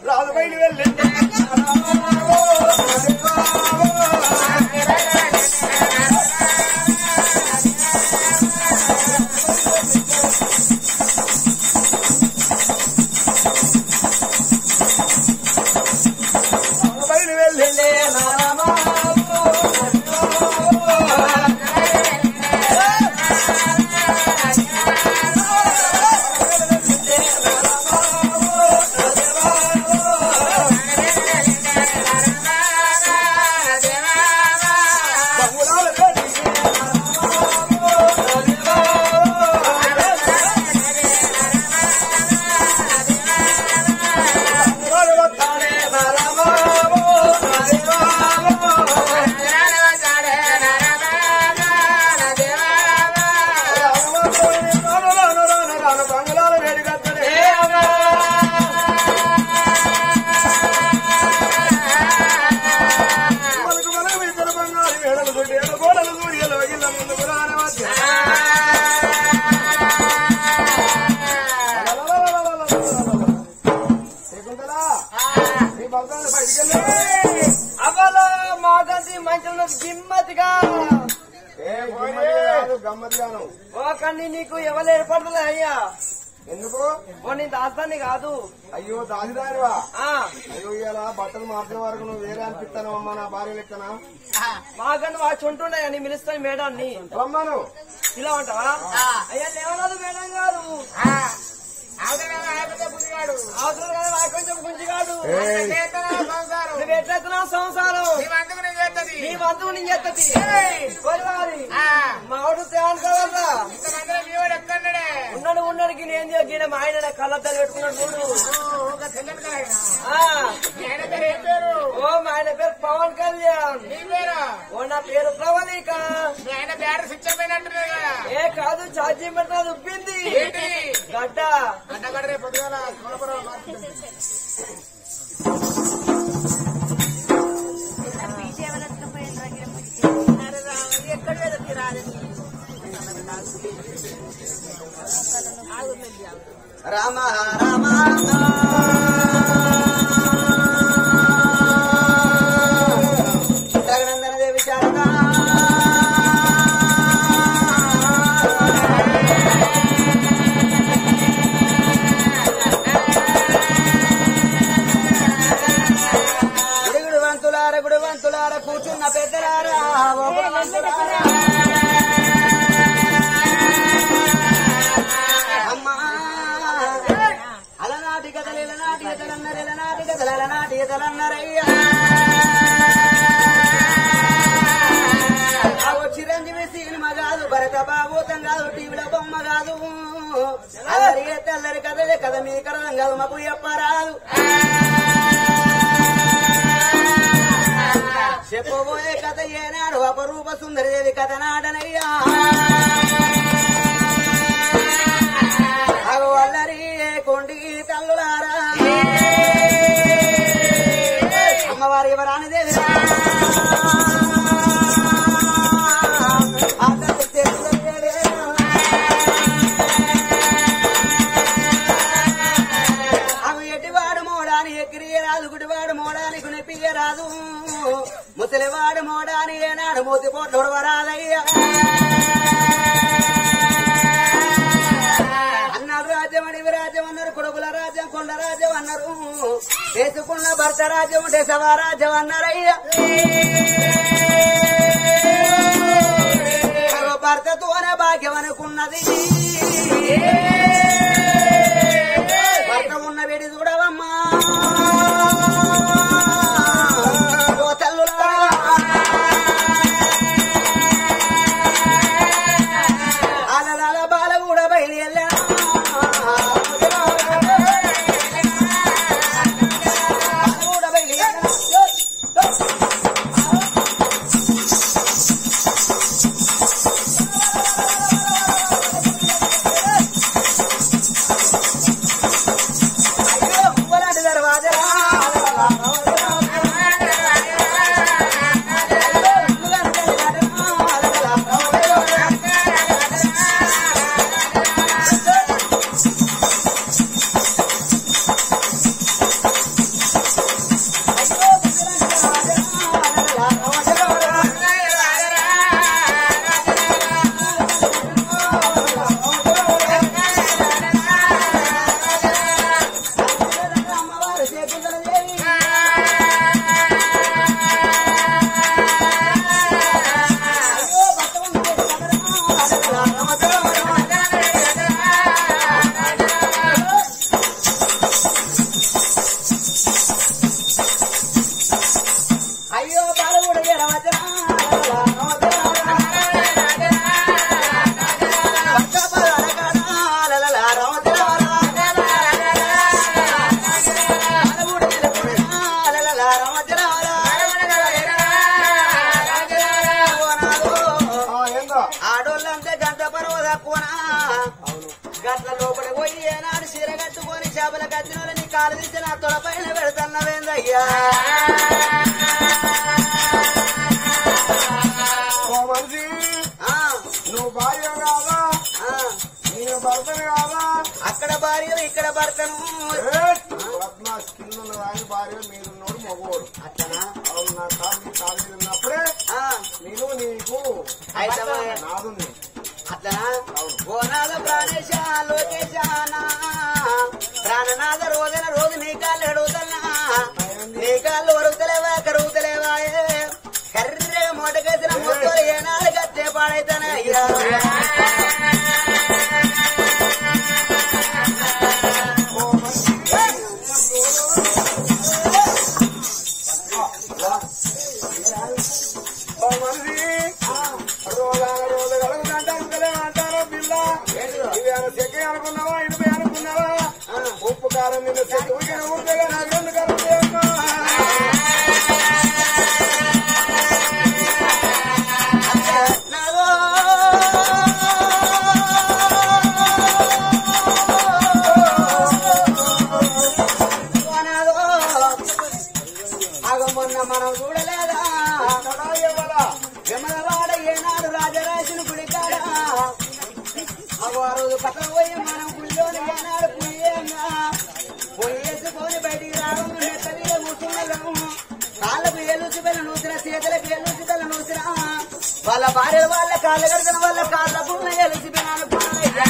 రాజు బయలు వెళ్ళండి బయలు వెళ్ళండి బంగాళాల వేడి కట్టలే మనకు మనం ఇద్దరు బంగారు వేడలు కొట్టి ఏడు గోడలు కూడి ఎలా వగిల్ల ముందు పురాణం వచ్చి. శకుంతలా, నీ భర్తను బయటికి వెళ్ళి. అవలో మాగంది మంచి గిమ్మతిగా ఏ గుమ్మడి కాదు, గమ్మత్తుగాను. ఓ కన్ని నీకు ఎవరు ఏర్పడలే అయ్యా ఎందుకు ఓ నీ దాస్తాన్ని కాదు అయ్యో దానిదానివా ఆ అయ్యో ఇలా బట్టలు మార్చిన వరకు నువ్వు వేరే అనిపిస్తాను అమ్మా నా భార్య లెక్కన మాగండి వాడు చుంటుండే అని పిలుస్తాను మేడాన్ని రమ్మను ఇలా ఉంటావా అయ్యా లేవరాదు మేడం గారు అవసరం కదా నాకు కొంచెం గుంజిగాడు ఏయ్. నువ్వు ఎట్లెత్తున్నావు సంసారం నీ వంతుకు నేను చెత్తది కొలవాలి మావుడు తేవాలి కావాలా ఉన్నాడు ఉన్నాడికి నేను గీడ మా ఆయన కళ్ళద్దాలు పెట్టుకున్నాడు చూడు ఆ. ఓ మా ఆయన పేరు పవన్ కళ్యాణ్ ఓ నా పేరు ప్రవళిక ఏ కాదు ఛార్జీ పెట్టినది ఉప్పింది గడ్డ రామ రామ జగనందన దేవి శారదా గుడిగుడు వంతులార గుడి వంతులార కూర్చున్న పెద్దలారా ఓ గుడివంతులారా. అమ్మా అలనాటి కథలు ఇలనాటి కథలన్నారు ఇలనాటి కథలు అలనాటి కథలన్నారయ్యా ఆగో చిరంజీవి సినిమా కాదు భరత బాబోతం కాదు టీవీలో బొమ్మ కాదు అల్లరి తెల్లరి కథలే కథ మీ కథం కాదు మాకు చెప్పరాదు చెప్పబోయే కథ ఏనాడు అపరూప సుందరిదేవి కథ నాడనయ్యా అగో అల్లరి కొండి తల్లులారా అమ్మవారి ఎవరాని దేవి అవి ఎటివాడు మోడాని ఎక్కిరియరాదు గుడివాడు మోడాని గుణిపియరాదు ముసలివాడు మోడాని ఏనాడు మూతి పోట్లు వరాదయ్యా అన్నాడు రాజ్యం అడివి రాజ్యం అన్నారు కొడుకుల రాజ్యం కొండ రాజ్యం అన్నారు వేసుకున్న భర్త రాజ్యం దేశవ రాజ్యం అన్నారయ్యా మరో భర్తతోనే భాగ్యం అనుకున్నది భర్త ఉన్న వేడి చూడవమ్మా ఓ తల్లులారా. అలలాల బాల కూడా బయలుదేరా కూడా బయలుదేరా చేపల కచ్చిన నీ కాలు తీసి నా తొడ పైన పెడుతున్నవేందయ్యా ఓ మనిషి ఆ, నువ్వు భార్య కాదా ఆ, నేను భర్తను కాదా అక్కడ భార్య ఇక్కడ భర్తను బద్మాస్ కింద ఉన్న ఆయన భార్య మీరున్నోడు మగవాడు అట్లనా అవును నా కాలు కాలు మీద ఉన్నప్పుడే ఆ, నేను నీకు అయితే నాదుంది అట్లనా ఓనాద ప్రాణేశ లోకేశానా ప్రాణనాథ రోజన రోజు నీ కాళ్ళు అడుగుతున్నా నీ కాళ్ళు ఒరుగుతలేవా కరుగుతలేవా కర్రెగా మూటకేసిన మొక్కలు ఏనాడు కట్టే పాడైతానే అయ్యా ఓ మనిషి ఓ మనిషి రోజాన రోజు కలుగుతుంటే అంతలే అంటారు పిల్ల ఇది ఆయన చెక్కి అనుకున్నావా ఇనుపై అనుకున్నావా ఉప్పు కారం నిన్న చెక్కి ఉడికిన ఉడిగా నాకు ఎందుకు అమ్మా నాదో. నాదో. అగో మొన్న మనం చూడలేదా యమలవాడ ఏనాడు రాజరాజుని గుడికాడ అగో ఆ రోజు పక్కన పోయి మనం గుళ్ళోని ఏనాడు పుయ్యేనా పొయ్యేసుకొని బయటికి రావడం మెట్ట మీద కూర్చున్నాము కాళ్ళకు ఏలుసి పిల్ల నూసిన చేతులకు ఏలుసి పిల్ల నూసిన వాళ్ళ భార్య వాళ్ళ కాళ్ళ కడిగిన వాళ్ళ కాళ్ళకు ఏలుసి పిల్ల అనుకున్నాయ్యా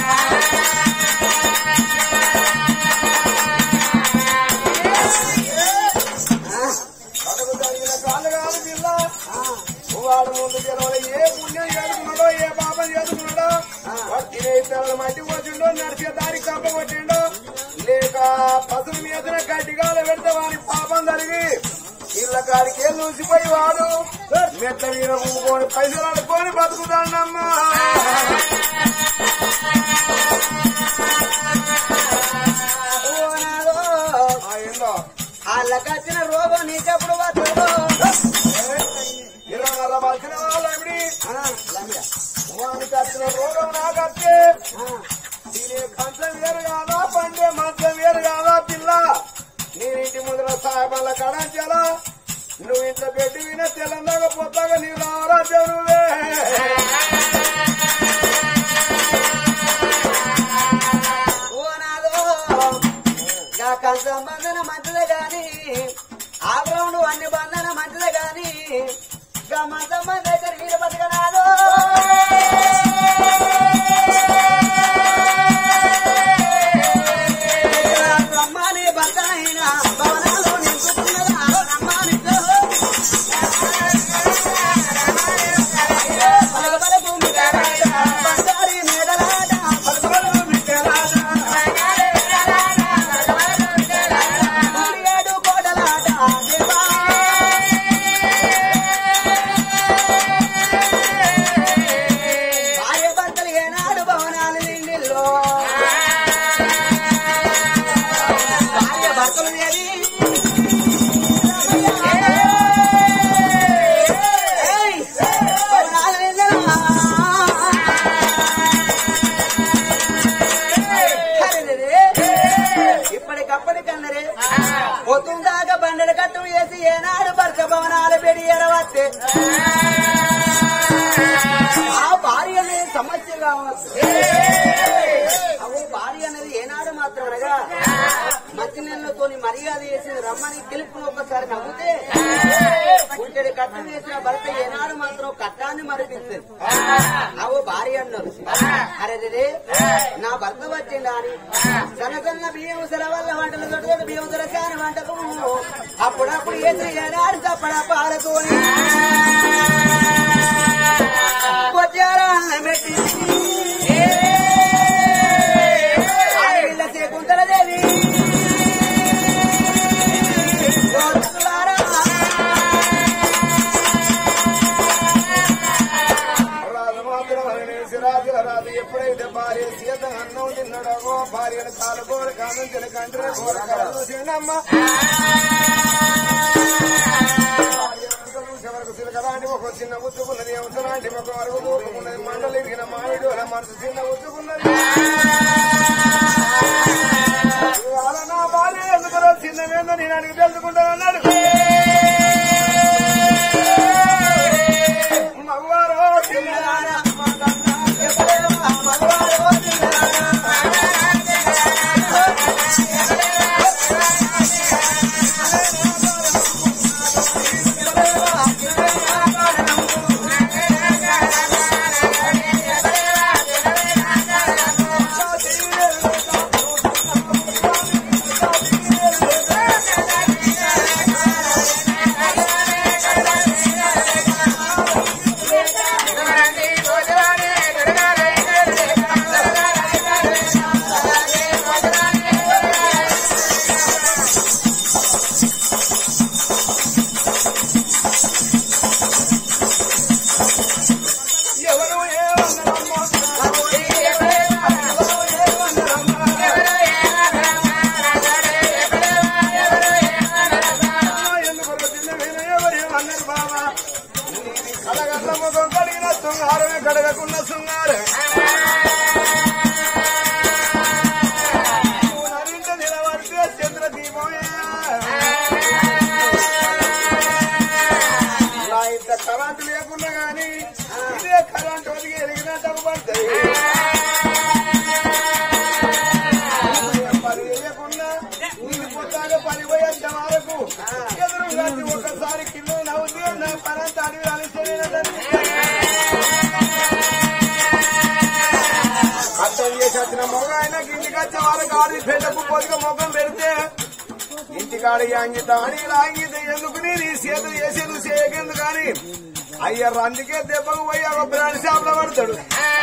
అడుగు జరిగిన కాళ్ళు కాదు పిల్ల వాడు ముందు గెలవలే ఏ పుణ్యం చేసుకున్నాడో ఏ పాపం చేసుకున్నాడో వాడు తినే ఇతరుల మట్టి వచ్చిండో నడిచే దారి కప్ప కొట్టిండో లేక పసుపు మీద గడ్డిగాలు పెడితే వాడి పాపం జరిగి ఇళ్ళ కాడికి లూసిపోయి వాడు మెట్ట వీర ఊకొని పైసలు అనుకొని బతుకుతాడమ్మా ఓ నాదో. ఆ ఏందో వాళ్ళకచ్చిన రోగం నీకెప్పుడు వస్తుందో ఇరవై నెలల వచ్చిన వాళ్ళు ఎమిడి ఆ, లంగా. వానికి వచ్చిన రోగం నాకచ్చే ఆ, తినే కంచం వేరు కాదా పండే మంచం వేరు కాదా పిల్ల నేను ఇంటి ముందర సాయబాల కడంచాలా నువ్వు ఇంట్లో పెట్టి విన తెలంగాణ పొద్దాగా నీవు రావాలా చెరువే ఓ నాదో. గా కంచం బంధన మంచిదే గాని ఆ గ్రౌండ్ అన్ని బంధన మంచిదే గాని గా మంచం మంది దగ్గర వీర బతకనాదో రమ్మని భర్తనైన భవనాలు నింపుతున్నదా రమ్మని పలకపలకు మిగలాట, బంగారి మేడలాట, పలకపలకు మిగలాట. ఏడు కోటలాట, దేవా. భార్య భర్తలు ఏనాడు భవనాలు నిండిల్లో భార్య భర్తలు ఏది ఏయ్! భవనాలు నిండినా. అరెరెరే! ఇప్పటికప్పటికన్నరే పొద్దుందాకా బండల కట్టం వేసి ఏనాడు భర్త భవనాలు పెడి ఎడవస్తే ఆ భార్య అనేది సమస్య కావచ్చు అవు భార్య అనేది ఏనాడు మాత్రం అనగా మధ్య నెలలతో మర్యాద చేసి రమ్మని తెలుపును ఒకసారి నవ్వుతే గుంటెడి కట్టం వేసిన భర్త ఏనాడు మాత్రం కట్టాన్ని మరిపించదు అవు భార్య అన్నారు అరే రే నా భర్త వచ్చిందా అని సన్న సన్న బియ్యం సల వల్ల వంటలు దొడ్డు బియ్యం దొరకాని వంటకు అప్పుడప్పుడు ఎదురు ఏనాడు తప్పడ పాలతోని కొట్టారా మెట్టి ఆడపిల్ల శకుంతలదేవి రాజు మాత్రం అనేసి రాజుల రాజు ఎప్పుడైతే భార్య సీత అన్నం తిన్నాడో భార్యను కాలుకోరు కానుంచిన కంటే కూర చూసిండమ్మ వరకు సిలకలాంటి ఒక చిన్న ఉత్తుకున్నది అవసరాంటి ఒక వరకు దూరుకున్నది మండలి ఇరిగిన మామిడి మనసు చిన్న ఉత్తుకున్నది ఇవాళ చిన్నమేందో నేను అడిగి తెలుసుకుంటాను అన్నాడు మగవారు చిన్నదానా ఎవరు ఏమన్నారమ్మా ఎందుకు చిన్నమైన ఎవరు ఏమన్నారు బాబా కడగట్ల ముఖం కడిగిన శృంగారమే కడగకున్న శృంగారం నువ్వు నరింత నిలబడితే చంద్ర దీపమే నా ఇంత కరెంటు లేకున్నా గాని ఇదే కరెంటు ఒదిగి ఎరిగినట్టు పడుతుంది పని చేయకుండా నీకు పొద్దాక పని పోయేంత వరకు ఎదురు రాత్రి ఒకసారి కింద నవ్వుతూ నా పనంతా అడిగి అర్థం చేసి వచ్చిన మొగ ఆయన ఇంటికి వచ్చే వాళ్ళకి ఆడి పెట్టకు పొదిగా మొగం పెడితే ఇంటికాడ యాంగిత అని లాంగిత ఎందుకు నేను ఈ చేతులు చేసేది చేయకెందుకు కానీ అయ్యారు అందుకే దెబ్బకు పోయి ఒక బ్రాండ్ షాప్ లో పడతాడు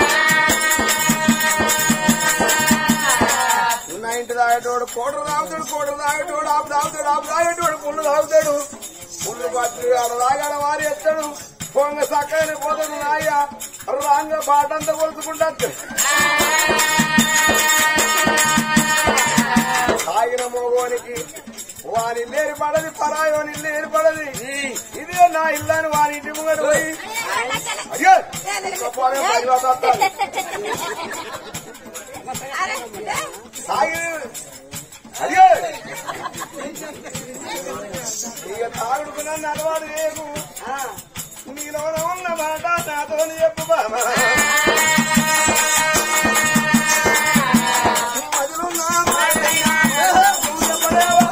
ఉన్న ఇంటి తాగేటోడు కోటరు తాగుతాడు కోటరు తాగేటోడు ఆపు తాగుతాడు ఆపు తాగేటోడు పుల్లు తాగుతాడు పుల్లు పట్టి ఆడ తాగాడ వారి ఎత్తాడు పొంగ సక్కని పోతాడు నాయ రాంగ బాటంతా కొలుచుకుంటాడు తాగిన మోగోనికి వారి లేని పడది పరాయోని లేని పడది ఇదే నా ఇల్లని వారి ఇంటి ముంగడు పోయి అయ్యో గొప్పవారే పది వస్తాడు. తాగి అయ్యో ఇక తాగుడుకున్న నడవాడు రేపు నీలో ఉన్న మాట నాతో చెప్పు బామా మధురున్నా మాటయ్యా, నువ్వు చెప్పలేవా?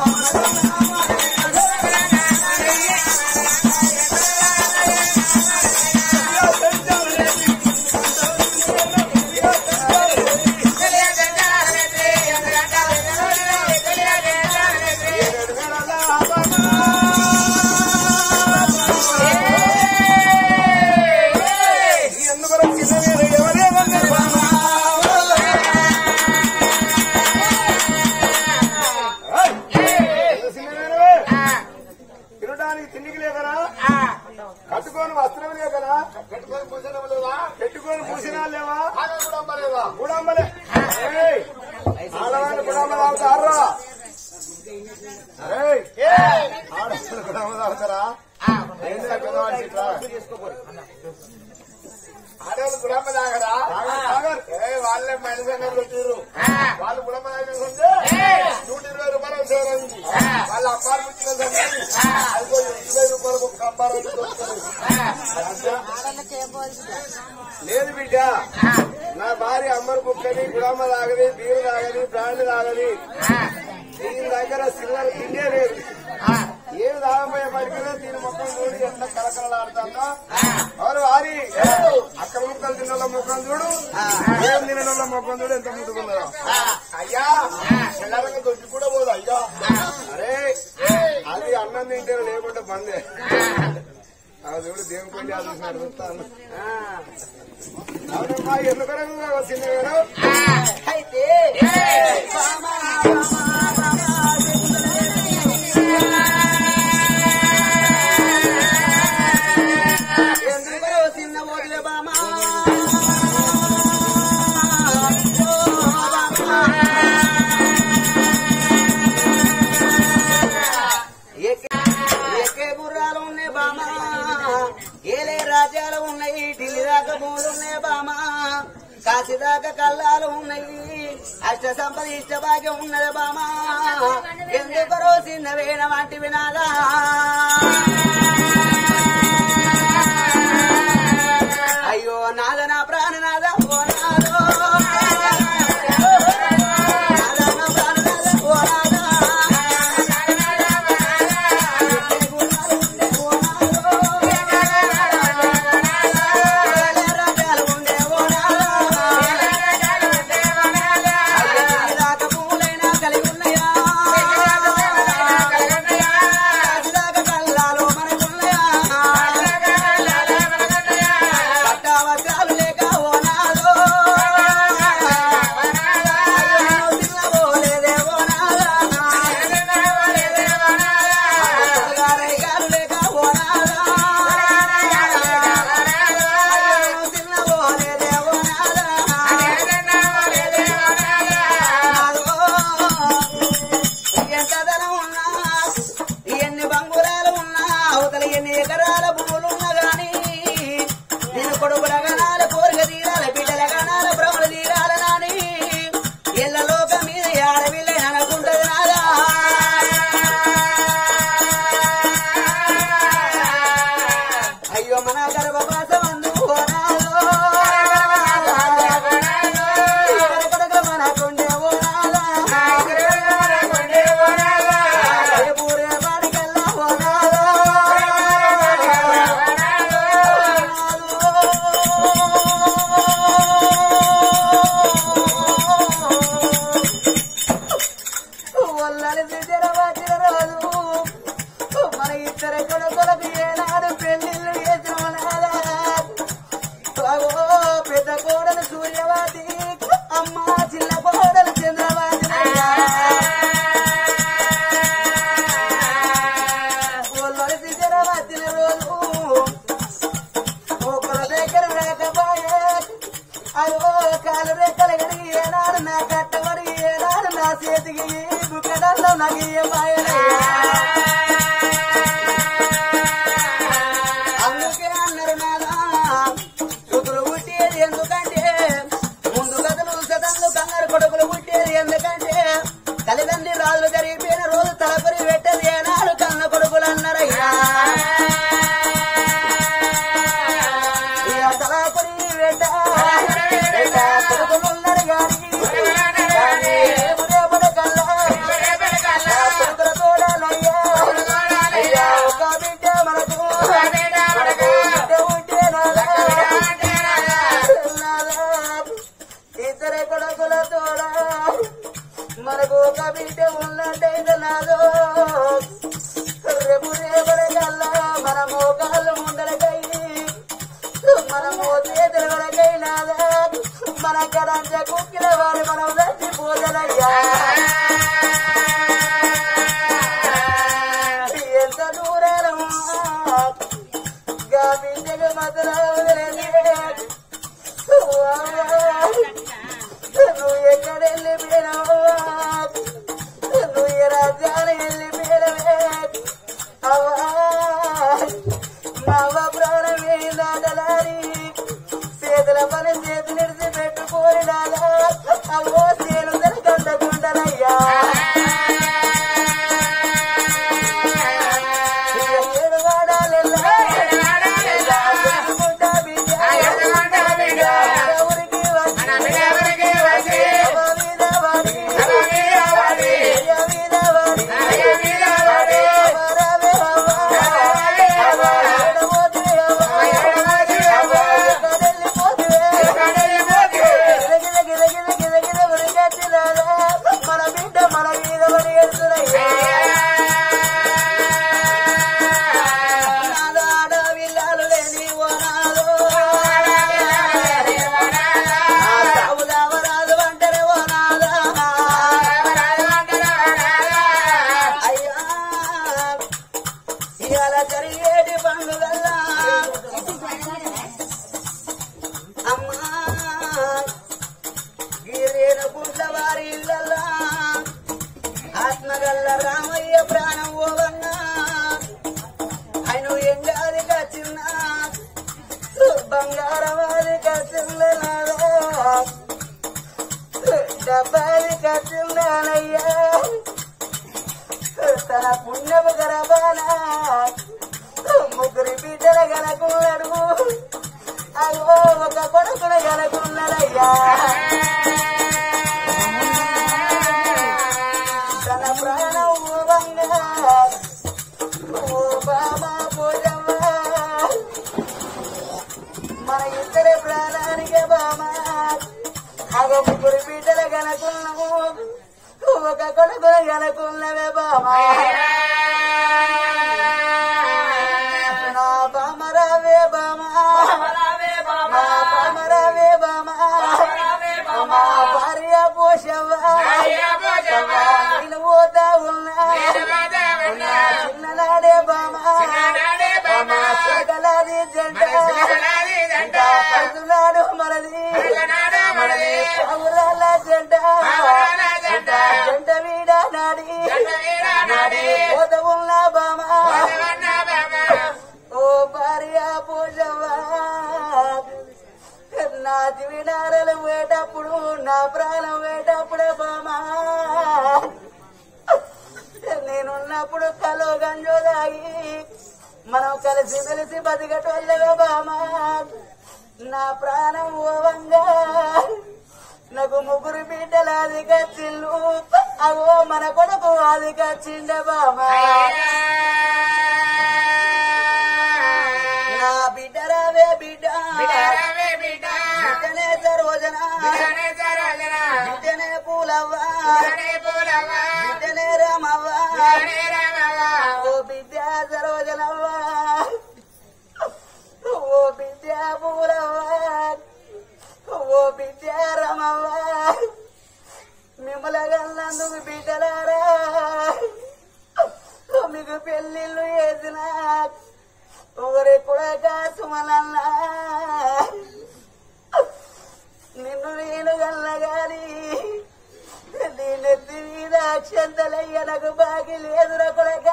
ఎందుకు చిన్న ఎవరేమన్నారు బామా తినడానికి తిండికి లేకరా కట్టుకొని వస్త్రం లేకరా పెట్టుకొని పూసిన లేవా పెట్టుకొని పూసినా లేవా గుడమ్మలే ఏయ్, ఆడవాళ్ళు గుడమ్మ తాగుతారా ఏయ్, ఆడవాళ్ళు గుడమ్మ తాగుతారా ఏంటి ఆ పెద్దవాడి ఇట్లా? ఆడవాళ్ళు గుడమ్మ తాగరా తాగరు ఏ వాళ్ళే మనిషి పెట్టారు వాళ్ళు గుడమ్మ తాగినకుంటే నూట ఇరవై రూపాయలు సేవరించి వాళ్ళ అప్పారు పుట్టిన సంగతి అదిగో ఇరవై రూపాయలకు ఒక అప్పారు దొరుకుతుంది లేదు బిడ్డ నా భార్య అమ్మరు కుక్కని గుడమ్మ తాగది బీరు తాగది బ్రాండ్ తాగది దీని దగ్గర సిల్వర్ తిండే లేదు ఏమి తాగబోయే పడికినా దీని మొక్కలు చూడు ఎట్లా కలకలలాడుతుందో ఎవరు వారి అక్కడ ముక్కలు తిన్న ముఖం చూడు ఏం తిన్న ముఖం చూడు ఎంత ముట్టుకున్నారో అయ్యా పిల్లలకి దొడ్డి కూడా పోదు అయ్యా అరే అది అన్నం తింటే లేకుంటే బందే ఆ చూడు దేవుని పెళ్లి ఆలోచిస్తున్నారు చూస్తాను అవునమ్మా ఎందుకనగా వచ్చింది మేడం అయితే ఎందుకు చిన్న ఓట్లే బామా ఎక్కే గుర్రాలు ఉన్నాయి బామా ఏలే రాజ్యాలు ఉన్నాయి ఢిల్లీ రాక భూములు ఉన్నాయి బామా కాసిదాకా కళ్ళాలు ఉన్నాయి అష్ట సంపద ఇష్ట భాగ్యం ఉన్నది బామా ఎందుకరో చిన్న వేణ వంటి వినాదా అయ్యో నాద నా ప్రాణనాద ఓ నాదో నాద నా ప్రాణనాద ఓ నాదా గుణాలు ఉండే ఓ నాదో రాజాలు ఉండే ఓ నాదా అయ్యో దాకా పూలైనా కలిగి ఉన్నాయా దాకా కల్లాలో మనకున్నాయా పట్టావకాలు లేక ఓ నాదో తిన్నబోలేదే ఓ నాదా గారు లేక ఓ నాదా తిన్నబోలేదే ఓ నాదా ఎంత ధనం ఉన్నా ఎన్ని బంగురాలు ఉన్నా అవతల ఎన్ని ఎకరాల భూములున్నా గాని నేను కొడుకుల గణాల కోరిక తీరాల బిడ్డల గణాల భ్రమలు తీరాల నాని ఎల్ల లోకం మీద ఆడవిల్లే అనుకుంటది నాదా అయ్యో మన గర్భవాసం అందుకు పోనాలో మనకుండే ఓ నాదా రేపూరే వాడికల్లా ఓ నాదా వల్లని సిద్ధరవాచిన రోజు మన ఇద్దరు కొడుకులకు ఏనాడు పెళ్లిళ్ళు చేసిన నాదా అగో పెద్ద కోడలు సూర్యవాది అమ్మ చిన్న కోడలు చంద్రవాది వల్లని సిద్ధరవాచిన రోజు ఒకరి దగ్గర రాకపోయే అయ్యో కాలు రెక్కలు కడిగి ఏనాడు నా కట్టబడి ఏనాడు నా చేతికి బుక్కడల్లో నాకు అందుకే అన్నారు నాదా కొడుకులు పుట్టేది ఎందుకంటే ముందు కథలు సతంలు కంగారు కొడుకులు పుట్టేది ఎందుకంటే తల్లిదండ్రి రాజులు జరిగిపోయిన రోజు తలపరి పెట్టేది ఏనాడు కన్న కొడుకులు అన్నారయ్యా ఇక తలపరి పెట్ట పెట్ట కొడుకులున్నారు గాని కానీ రేపు రేపటి కల్లా నా కొడుకుల తోడాలయ్యా అయ్యా ఒక బిడ్డ మనకు మనకు బిడ్డ ఉంటే నాదా నాదా ఇద్దరు కొడుకుల తోడా మనకు ఒక బిడ్డ ఉన్నట్టయితే నాదో రేపు రేపటి కల్లా మన మోకాళ్ళు ముందరకై మనము చేతుల వరకై నాదా మన కడంచ కుక్కిన వారు మనం చచ్చిపోదలయ్యా ఎంత దూరం గాపించక మాత్రం నువ్వు ఎక్కడ వెళ్ళిపోయినావు నువ్వు ఏ రాజ్యాలు వెళ్ళిపోయినవే అవ్వా నవ ప్రాణమే నాదలారి చేతుల పని చేతులిడిచి పెట్టుకోని నాదా అవ్వో చేను కందకుండనయ్యా ఏడు వాడాలెల్లా ఎదుగుకుంటా బిడ్డ ఊరికి వచ్చి అవ్వ మీద వాడి అయ్య మీద వాడి అవ్వ రావే అవ్వ అవ్వ ఏడవోతే అవ్వ అవ్వ ఎక్కడెళ్ళిపోతే గిల గిల గిల గిల గిల ఉరిగట్టినారా మన బిడ్డ మన మీద పడి ఎడుతున్నాయ్యా నాదా ఆడవిల్లాలు లేని ఓనాలో సావుదావరాదు అంటారే ఓనాదా అయ్యా ఇవాళ జరిగేటి పండుగల్లా అమ్మా గిరేను గుండ్ల వారి ఇళ్ళల్లా ఆత్మగల్ల రామయ్య ప్రాణం ఓవన్నా ఆయన ఎంగాది కచ్చిన్నా బంగారం అది కచ్చిల్లనాదా డబ్బాది కట్టిందానయ్యా తన పుణ్యము గరబాన ముగ్గురి బిడ్డల గనకున్నాడు అగో ఒక కొడుకును గనకున్నాడయ్యా తన ప్రాణం ఊరంగా ఓ బాబా పూజమ్మ మన ఇద్దరి ప్రాణానికి బామా అగ ముగ్గురు బిడ్డలు గనకున్నాము ఒక కొడుకును గనకున్నవే బామా నా బామరావే బామా నా బామరావే బామా మా భార్య పోషవ్వా నేను పోతా ఉన్నా నా చిన్ననాడే బామా బామా చెగలాది జంట పడుతున్నాడు మనది మనది పౌరాల జంట జంట వీడ నాడి నాడి పోత ఉన్న బామా ఓ భార్య పూజవ్వా నా జీవినారలు వేటప్పుడు నా ప్రాణం వేటప్పుడే బామా నేనున్నప్పుడు కలో గంజో దాగి మనం కలిసి మెలిసి బతికటోళ్ళగా బామా నా ప్రాణం ఓవంగా నాకు ముగ్గురు బిడ్డలు అది కచ్చిల్లు అవో మన కొడుకు అది కచ్చిండ బామా నా బిడ్డ రావే బిడ్డ బిడ్డనే సరోజన బిడ్డనే పూలవ్వ బిడ్డనే రామవ్వ ఓ బిడ్డ సరోజనవ్వ ఓ బిడ్డ పూలవ్వ ఓ బిడ్డ రమవ్వ మిమ్మల గల్లందుకు బిడ్డలారా మీకు పెళ్ళిళ్ళు వేసిన ఒకరి కూడా సుమలన్నా నిన్ను నేను గల్లగాని నీ నెత్తి మీద అక్షంతలయ్య నాకు బాగి లేదురా కొడగా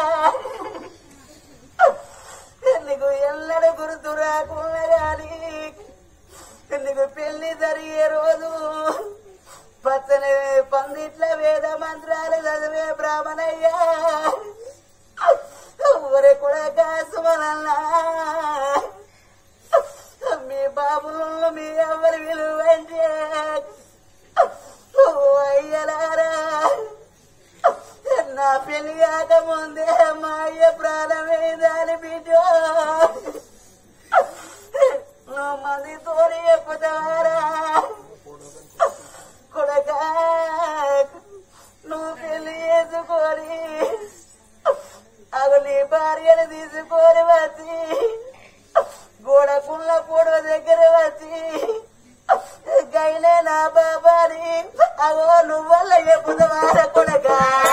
నీకు ఎల్లడి గుర్తు రాకుండా గాని నీకు పెళ్లి జరిగే రోజు పచ్చని పందిట్ల వేద మంత్రాలు చదివే బ్రాహ్మణయ్యా ఒరే కూడా సుమనల్లా మీ బాబులు మీ ఎవరి విలువంటే ఓ అయ్యలారా నా పెళ్లి కాక ముందే మా అయ్య ప్రాణమే దాని బిడ్డ నువ్వు మందితోని చెప్పుతారా కొడక నువ్వు పెళ్లి చేసుకొని అగు నీ భార్యను తీసుకొని వచ్చి గోడకున్న పొడవ దగ్గర వచ్చి గైలే నా బాబాని అగో నువ్వల్ల చెప్పుదవార కొడక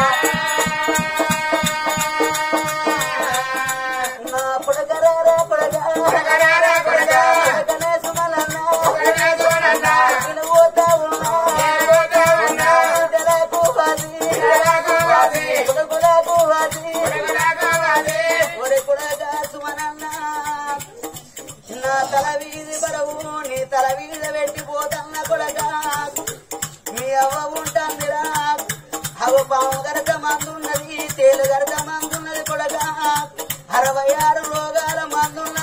నా కొడకరారా కొడక కొడకనే సుమలన్న నేను పోతా ఉన్నా బిడ్డలకు వాసి కొడుకులకు వాసి ఒరే కొడక సుమనన్న నా తల వీధి పడవు నీ తల వీధి పెట్టిపోతన్న కొడక మీ అవ్వ ఉంటుందిరా అవ పాము గరక మందున్నది తేలు గరక మందున్నది కొడక అరవై ఆరు రోగాల మందున్న